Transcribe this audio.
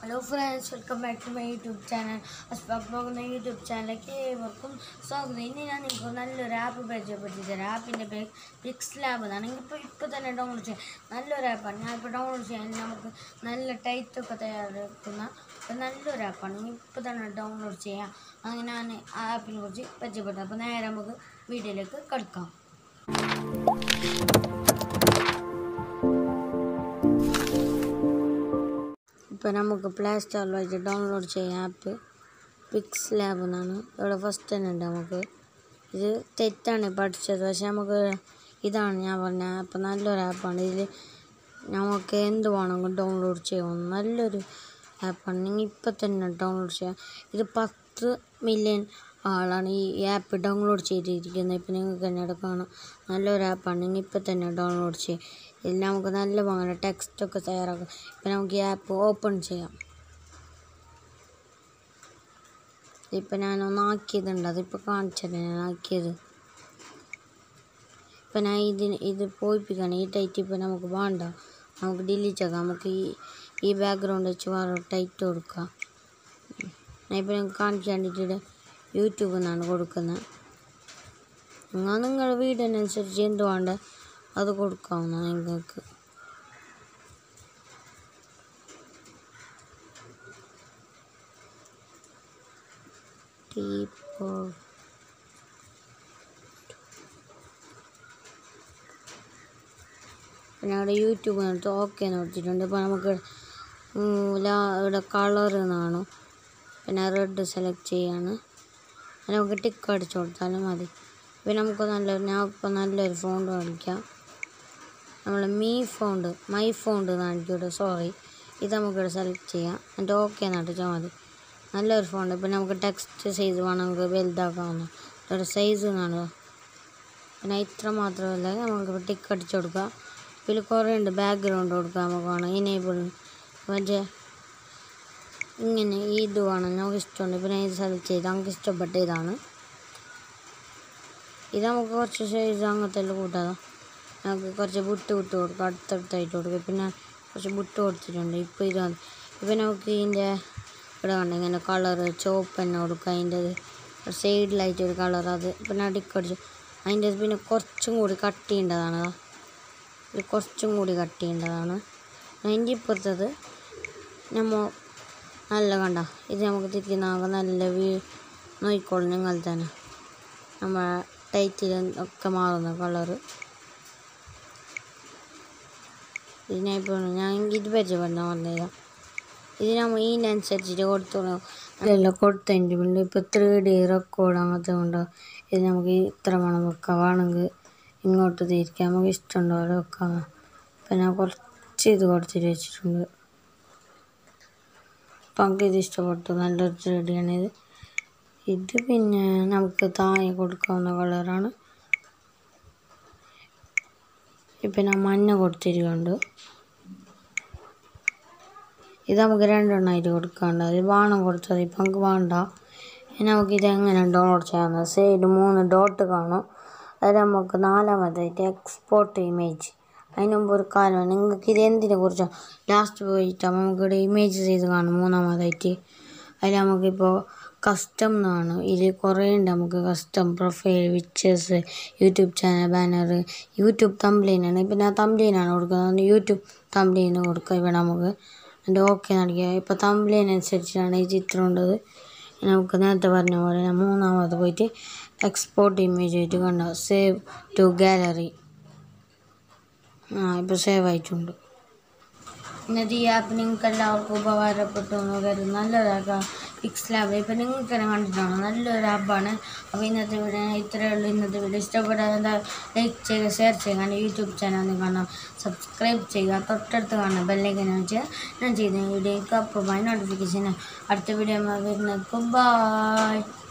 Hello friends welcome back to my YouTube channel അസ്ബാബ് പോകുന്ന YouTube ചാനലിലേക്ക് ഏവർക്കും സ്വാഗതം ഇന്ന് ഞാൻ നിങ്ങൾക്ക് നല്ലൊരു ആപ്പ് പരിചയപ്പെടുത്തി തരാം ആപ്പിൻ്റെ പേര് പിക്സ് ലാബ് എന്നാണ് ഇപ്പോൾ ഇപ്പോൾ തന്നെ ഡൗൺലോഡ് ചെയ്യാം നല്ലൊരു ആപ്പാണ് ഞാൻ ഇപ്പോൾ ഡൗൺലോഡ് ചെയ്യാൻ നമുക്ക് നല്ല ടൈറ്റൊക്കെ തയ്യാറാക്കുന്ന ഒരു നല്ലൊരു ആപ്പാണ് ഇപ്പോൾ തന്നെ ഡൗൺലോഡ് ചെയ്യാം അങ്ങനെ ഞാൻ ആ ആപ്പിനെ കുറിച്ച് പരിചയപ്പെടുത്താം അപ്പോൾ നേരെ നമുക്ക് വീഡിയോയിലേക്ക് കിടക്കാം ഇപ്പോൾ നമുക്ക് പ്ലേ സ്റ്റോറിൽ വെച്ച് ഡൗൺലോഡ് ചെയ്യാം ആപ്പ് പിക്സ് ലാബ് എന്നാണ് ഇവിടെ ഫസ്റ്റ് തന്നെ ഉണ്ട് നമുക്ക് ഇത് തെറ്റാണ് പഠിച്ചത് പക്ഷെ നമുക്ക് ഇതാണ് ഞാൻ പറഞ്ഞ ആപ്പ് നല്ലൊരു ആപ്പാണ് ഇതിൽ നമുക്ക് എന്ത് വേണമെങ്കിലും ഡൗൺലോഡ് ചെയ്യാം നല്ലൊരു ആപ്പാണ് നിങ്ങൾ ഇപ്പം തന്നെ ഡൗൺലോഡ് ചെയ്യാം ഇത് പത്ത് മില്യൺ ആളാണ് ഈ ആപ്പ് ഡൗൺലോഡ് ചെയ്തിരിക്കുന്നത് ഇപ്പം നിങ്ങൾക്ക് തന്നെ ഇവിടെ കാണാം നല്ലൊരു ആപ്പാണ് നിങ്ങൾ ഇപ്പം തന്നെ ഡൗൺലോഡ് ചെയ്യാം ഇതിൽ നമുക്ക് നല്ല പോലെ ടെക്സ്റ്റൊക്കെ തയ്യാറാക്കാം ഇപ്പം നമുക്ക് ഈ ആപ്പ് ഓപ്പൺ ചെയ്യാം ഇപ്പം ഞാനൊന്ന് ആക്കിയതുണ്ട് അതിപ്പോൾ കാണിച്ചത് ഞാൻ ആക്കിയത് ഇപ്പം ഞാൻ ഇതിന് ഇത് പോയിപ്പിക്കണം ഈ ടൈറ്റ് ഇപ്പം നമുക്ക് വേണ്ട നമുക്ക് ഡിലീറ്റ് ആക്കാം നമുക്ക് ഈ ഈ ബാക്ക്ഗ്രൗണ്ട് വെച്ച് വേറെ ടൈറ്റ് കൊടുക്കാം ഞാൻ ഇപ്പം നിങ്ങൾക്ക് കാണിക്കാൻ വേണ്ടിയിട്ട് യൂട്യൂബിൽ നിന്നാണ് കൊടുക്കുന്നത് നിങ്ങൾ നിങ്ങളുടെ വീടിനനുസരിച്ച് എന്ത് വേണ്ട അത് കൊടുക്കാവുന്നതാണ് നിങ്ങൾക്ക് ടീപ്പോ പിന്നെ അവിടെ യൂട്യൂബ് എടുത്ത് ഓക്കെ എന്ന് കൊടുത്തിട്ടുണ്ട് ഇപ്പോൾ നമുക്ക് ഉം, ലാ- ഇവിടെ കളർ എന്നാണ് പിന്നെ റെഡ് സെലക്ട് ചെയ്യാണ് അത് നമുക്ക് ടിക്ക് അടിച്ചു കൊടുത്താലും മതി പിന്നെ നമുക്ക് നല്ലൊരു ഞാൻ ഇപ്പോൾ നല്ലൊരു ഫോണ്ട് കാണിക്കാം നമ്മൾ മീ ഫോണ്ട് മൈ ഫോണ്ട് കാണിക്കൂടെ സോറി ഇത് നമുക്കിവിടെ സെലക്ട് ചെയ്യാം എന്നിട്ട് ഓക്കെ നടിച്ചാൽ മതി നല്ലൊരു ഫോണ്ട് ഇപ്പം നമുക്ക് ടെക്സ്റ്റ് സൈസ് വേണമെങ്കിൽ വലുതാക്കാവുന്ന ഒരു സൈസ് കാണുക പിന്നെ ഇത്ര മാത്രമല്ല നമുക്ക് ടിക്ക് അടിച്ച് കൊടുക്കാം ഇതിൽ കുറേ ഉണ്ട് ബാക്ക്ഗ്രൗണ്ട് കൊടുക്കാം നമുക്ക് വേണം ഇനേബിൾ മറ്റേ ഇങ്ങനെ ഈ ഇത് വേണം നമുക്ക് ഇഷ്ടമുണ്ട് പിന്നെ ഇത് സെലക്ട് ചെയ്ത് നമുക്ക് ഇഷ്ടപ്പെട്ട ഇതാണ് ഇത് നമുക്ക് കുറച്ച് സൈസ് അങ്ങനത്തെ എല്ലാം കൂട്ടാതെ നമുക്ക് കുറച്ച് വിട്ട് വിട്ട് കൊടുക്കാം അടുത്തടുത്തായിട്ട് കൊടുക്കുക പിന്നെ കുറച്ച് വിട്ട് കൊടുത്തിട്ടുണ്ട് ഇപ്പോൾ ഇതാണ് ഇപ്പം നമുക്ക് ഇതിൻ്റെ ഇവിടെ കണ്ട ഇങ്ങനെ കളറ് ചുവപ്പ് തന്നെ കൊടുക്കുക അതിൻ്റെ സൈഡിലായിട്ട് ഒരു കളർ അത് പിന്നെ അടിക്കടിച്ചു അതിൻ്റെ പിന്നെ കുറച്ചും കൂടി കട്ട് ചെയ്യേണ്ടതാണ് ദാ. ഇത് കുറച്ചും കൂടി കട്ട് ചെയ്യേണ്ടതാണ് അതിൻ്റെ ഇപ്പുറത്തത് നമ്മ നല്ല കണ്ട ഇത് നമുക്ക് തിരിക്കുന്ന നല്ല വീ നോക്കിക്കോളും നിങ്ങൾ തന്നെ നമ്മൾ ടൈറ്റിൽ ഒക്കെ മാറുന്ന കളറ് ഇതിനായിപ്പോൾ ഞാൻ ഇത് പരിചയപ്പെടുന്ന പറഞ്ഞുതരാം ഇത് നമ്മൾ ഇതിനനുസരിച്ചിട്ട് കൊടുത്തോളാം അതെല്ലാം കൊടുത്തതിൻ്റെ പിന്നെ ഇപ്പോൾ ത്രീ ഡി റെക്കോർഡ് അങ്ങനത്തെ കൊണ്ട് ഇത് നമുക്ക് ഇത്ര വേണം വെക്കാം വേണമെങ്കിൽ ഇങ്ങോട്ട് തിരിക്കാം നമുക്ക് ഇഷ്ടമുണ്ടോ അവിടെ വെക്കാം ഇപ്പം ഞാൻ കുറച്ച് ഇത് കൊടുത്തിട്ട് വെച്ചിട്ടുണ്ട് അപ്പം നമുക്ക് ഇത് ഇഷ്ടപ്പെട്ടു നല്ലൊരു ത്രീ ഡിയാണ് ഇത് ഇത് പിന്നെ നമുക്ക് താഴെ കൊടുക്കാവുന്ന കളറാണ് ഇപ്പം ഞാൻ മഞ്ഞ കൊടുത്തിരിക്കുന്നുണ്ട് ഇത് നമുക്ക് രണ്ടെണ്ണമായിട്ട് കൊടുക്കാണ്ട് അത് ബാണം കൊടുത്തത് ഇപ്പം നമുക്ക് വേണ്ട ഇനി നമുക്ക് ഇത് എങ്ങനെ ഡൗൺലോഡ് ചെയ്യാമെന്ന് സൈഡ് മൂന്ന് ഡോട്ട് കാണും അത് നമുക്ക് നാലാമതായിട്ട് എക്സ്പോർട്ട് ഇമേജ് അതിന് മുമ്പ് ഒരു കാര്യം നിങ്ങൾക്ക് ഇത് എന്തിനെ കുറിച്ചാണ് ലാസ്റ്റ് പോയിട്ട് നമുക്കിവിടെ ഇമേജ് ചെയ്ത് കാണും മൂന്നാമതായിട്ട് അതിൽ നമുക്കിപ്പോൾ കസ്റ്റം എന്നാണ് ഇതിൽ കുറേ ഉണ്ട് നമുക്ക് custom profile pictures YouTube channel banner YouTube തംബ്ലൈനാണ് ഇപ്പം ഞാൻ തംബ്ലൈനാണ് കൊടുക്കുന്നത് യൂട്യൂബ് തംബ്ലൈന് കൊടുക്കുക ഇവിടെ നമുക്ക് എൻ്റെ ഓക്കെ നടിക്കുക ഇപ്പോൾ തംബ്ലൈൻ അനുസരിച്ചാണ് ഈ ചിത്രം ഉള്ളത് നമുക്ക് നേരത്തെ പറഞ്ഞ പോലെ ഞാൻ മൂന്നാമത് പോയിട്ട് എക്സ്പോർട്ട് ഇമേജ് ആയിട്ട് കണ്ടോ സേവ് ടു ഗാലറി ആ ഇപ്പോൾ സേവ് ആയിട്ടുണ്ട് ഇന്നത്തെ ഈ ആപ്പ് നിങ്ങൾക്ക് എല്ലാവർക്കും ഉപകാരപ്പെട്ടു എന്ന് കരുതുന്നു നല്ലൊരാക്കാം പിക്സ് ലാബ് ഇപ്പം നിങ്ങൾക്ക് തന്നെ കണ്ടിട്ടാണ് നല്ലൊരു ആപ്പാണ് അപ്പോൾ ഇന്നത്തെ വീഡിയോ ഇത്രയേ ഉള്ളൂ ഇന്നത്തെ വീഡിയോ ഇഷ്ടപ്പെട്ടാൽ എന്താ ലൈക്ക് ചെയ്യുക ഷെയർ ചെയ്യുക എൻ്റെ യൂട്യൂബ് ചാനൽ കാണാം സബ്സ്ക്രൈബ് ചെയ്യുക തൊട്ടടുത്ത് കാണാം ബെല്ലൈക്കൻ വെച്ച് ഞാൻ ചെയ്യുന്ന വീഡിയോക്ക് അപ്പുറമായി നോട്ടിഫിക്കേഷൻ അടുത്ത വീഡിയോ വരുന്നത് ബൈ